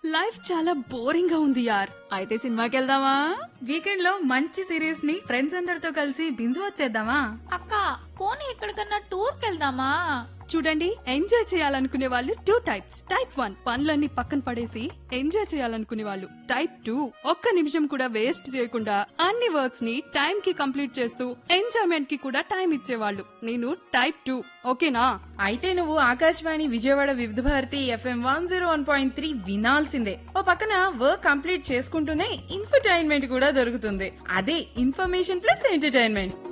life చాలా boring గా ఉంది యార్ అయితే సినిమాకి వెళ్దామా వీకెండ్ లో మంచి సిరీస్ ని ఫ్రెండ్స్ అందరితో కలిసి బింజ్ వచ్చేద్దామా అక్క పోనీ ఎక్కడికన్నా టూర్కి వెళ్దామా చూడండి ఎంజాయ్ చేయాలనుకునే వాళ్ళు టూ టైప్స్ టైప్ వన్ పనులన్నీ పక్కన పడేసి ఎంజాయ్ చేయాలనుకునే వాళ్ళు టైప్ టూ ఒక్క నిమిషం కూడా వేస్ట్ చేయకుండా అన్ని వర్క్స్ ని టైం కి కంప్లీట్ చేస్తూ ఎంజాయ్మెంట్ కి కూడా టైం ఇచ్చేవాళ్ళు నేను టైప్ టూ ఓకేనా అయితే నువ్వు Akashvani Vijayawada Vividha Bharati FM one zero one point three వినాల్సిందే ఓ పక్కన వర్క్ కంప్లీట్ చేసుకుంటూనే ఇన్ఫర్టైన్మెంట్ కూడా దొరుకుతుంది అదే ఇన్ఫర్మేషన్ ప్లస్ ఎంటర్టైన్మెంట్